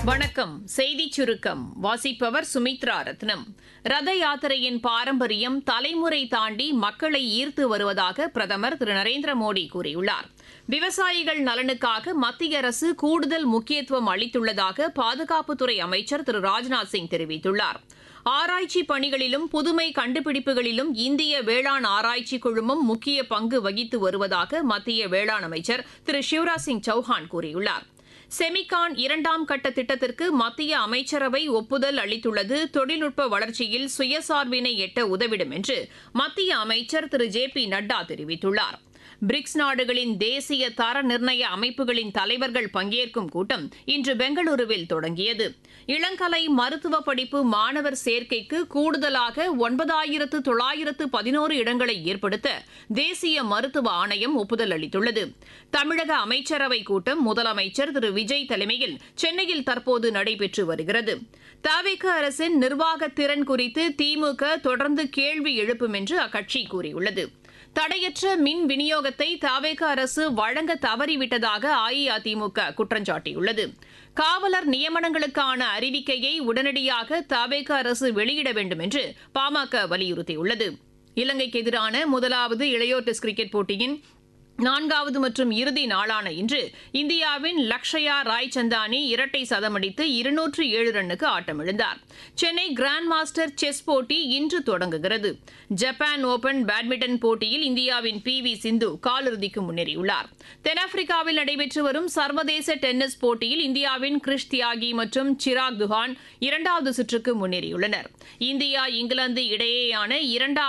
வணக்கம் செய்திச் சுருக்கம் வாசிப்பவர் சுமித்ரா ரத்னம் ரத யாத்திரையின் பாரம்பரியம் தலைமுறை தாண்டி மக்களை ஈர்த்து வருவதாக பிரதமர் திரு நரேந்திர மோடி கூறியுள்ளார் விவசாயிகள் நலனுக்காக மத்திய அரசு கூடுதல் முக்கியத்துவம் அளித்துள்ளதாக பாதுகாப்புத்துறை அமைச்சர் திரு ராஜ்நாத் சிங் தெரிவித்துள்ளார் ஆராய்ச்சி பணிகளிலும் புதுமை கண்டுபிடிப்புகளிலும் இந்திய வேளாண் ஆராய்ச்சி குழுமம் முக்கிய பங்கு வகித்து வருவதாக மத்திய வேளாண் அமைச்சர் திரு சிவராஜ் சிங் சௌஹான் கூறியுள்ளார் செமிகான் இரண்டாம் கட்ட திட்டத்திற்கு மத்திய அமைச்சரவை ஒப்புதல் அளித்துள்ளது தொழில்நுட்ப வளர்ச்சியில் சுயசார்பினை எட்ட உதவிடும் என்று மத்திய அமைச்சர் திரு ஜே பி நட்டா தெரிவித்துள்ளார் பிரிக்ஸ் நாடுகளின் தேசிய தர நிர்ணய அமைப்புகளின் தலைவர்கள் பங்கேற்கும் கூட்டம் இன்று பெங்களூருவில் தொடங்கியது இளங்கலை மருத்துவ படிப்பு மாணவர் சேர்க்கைக்கு கூடுதலாக ஒன்பதாயிரத்து தொள்ளாயிரத்து பதினோரு இடங்களை ஏற்படுத்த தேசிய மருத்துவ ஆணையம் ஒப்புதல் அளித்துள்ளது தமிழக அமைச்சரவை கூட்டம் முதலமைச்சர் திரு விஜய் தலைமையில் சென்னையில் தற்போது நடைபெற்று வருகிறது தவிக அரசின் நிர்வாக திறன் குறித்து திமுக தொடர்ந்து கேள்வி எழுப்பும் என்று அக்கட்சி கூறியுள்ளது தடையற்ற மின் விநியோகத்தை தவேக அரசு வழங்க தவறிவிட்டதாக அஇஅதிமுக குற்றம் சாட்டியுள்ளது காவலர் நியமனங்களுக்கான அறிவிக்கையை உடனடியாக தவேக அரசு வெளியிட வேண்டும் என்று பாமக வலியுறுத்தியுள்ளது இலங்கைக்கு எதிரான முதலாவது இளையோர் டெஸ்ட் கிரிக்கெட் போட்டியின் நான்காவது மற்றும் இறுதி நாளான இன்று இந்தியாவின் லக்ஷயா ராய்சந்தானி இரட்டை சதமடித்து இருநூற்று ஏழு ரன்னுக்கு ஆட்டமிழந்தார் சென்னை கிராண்ட் மாஸ்டர் செஸ் போட்டி இன்று தொடங்குகிறது ஜப்பான் ஓபன் பேட்மிண்டன் போட்டியில் இந்தியாவின் பி வி சிந்து காலிறுதிக்கு முன்னேறியுள்ளார் தென்னாப்பிரிக்காவில் நடைபெற்று வரும் சர்வதேச டென்னிஸ் போட்டியில் இந்தியாவின் கிறிஷ் தியாகி மற்றும் சிராக் துஹான் இரண்டாவது சுற்றுக்கு முன்னேறியுள்ளனர் இந்தியா இங்கிலாந்து இடையேயான இரண்டாவது